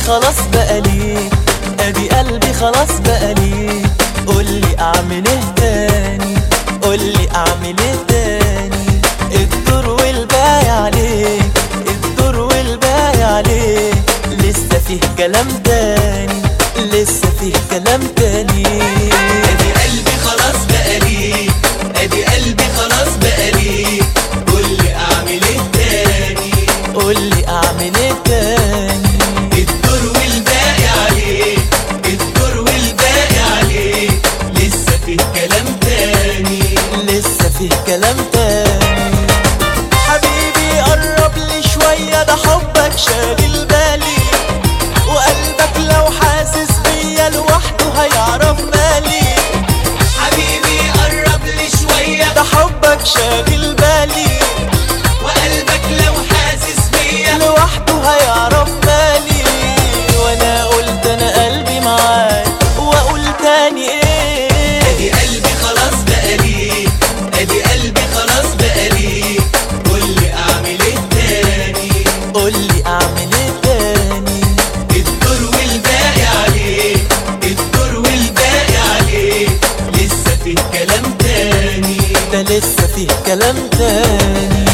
خلاص بقى ليه ادي قلبي خلاص بقى ليه قولي اعمل ايه تاني قولي اعمل ايه تاني الدور والباقي عليه الدور والباقي عليه لسه فيه كلام تاني لسه فيه كلام تاني ادي قلبي خلاص بقى ليه ادي قلبي خلاص بقى ليه قولي اعمل ايه تاني قولي اعمل ايه تاني الدور والباقي عليه الدور والباقي عليه لسه فيه كلام تاني لسه فيه كلام تاني حبيبي قرب لي شوية ده حبك شاغل بالي وقلبك لو حاسس بيا لوحده هيعرف مالي حبيبي قرب لي شوية ده حبك شاغل بالي وقلبك لو حاسس بيا لوحده هيعرف مالي وانا قلت انا قلبي معاك واقول تاني ايه ادي قلبي خلاص بقى ليه ادي قلبي خلاص بقى ليه قولي اعمل ايه تاني قولي اعمل ايه تاني الدور والباقي عليه الدور والباقي عليه لسه فيه كلام تاني ده لسه فيه كلام تاني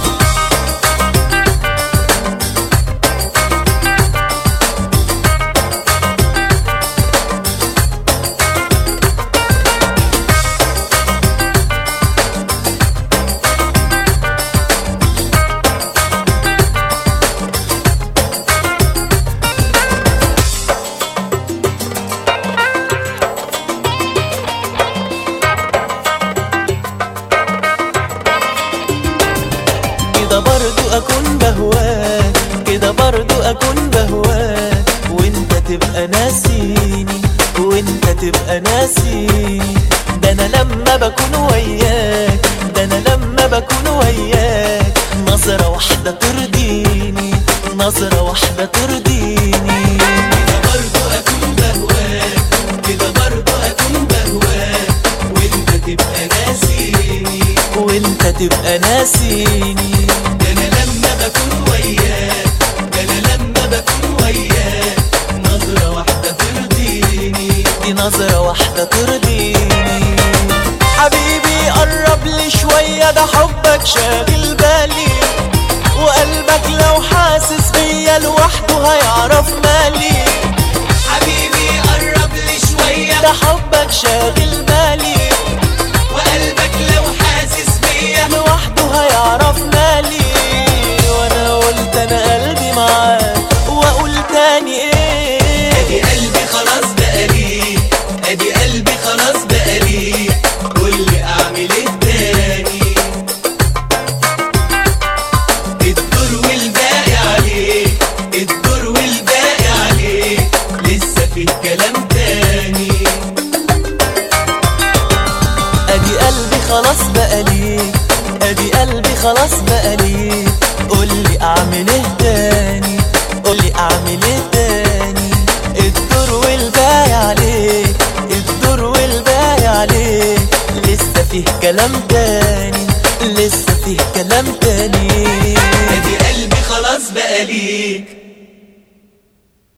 كده برضو اكون بهواك كده برضو اكون بهواك وانت تبقى ناسيني وانت تبقى ناسيني ده انا لما بكون وياك ده انا لما بكون وياك نظرة واحدة ترضيني نظرة واحدة ترضيني كده برضو اكون بهواك كده برضو اكون بهواك وانت تبقى ناسيني وانت تبقى ناسيني ده انا لما بكون وياك ده انا لما بكون وياك نظرة واحدة ترضيني دي نظرة واحدة ترضيني حبيبي قرب لي شوية ده حبك شاغل بالي وقلبك لو حاسس بيا لوحده هيعرف مالي حبيبي قرب لي شوية ده حبك شاغل بالي وقلبك لو حاسس بيا لوحده هيعرف مالي وانا قلت انا قلبي معاك واقول تاني ايه ادي قلبي خلاص بقى ليه ادي قلبي خلاص بقى ليه قولي اعمل ايه تاني الدور والباقي عليه الدور والباقي عليه لسه فيه كلام تاني ادي قلبي خلاص بقى ليك ادي قلبي خلاص بقى ليك قولي اعمل ايه تاني قولي اعمل ايه تاني الدور والباقي عليك الدور والباقي عليك لسه فيه كلام تاني لسه فيه كلام تاني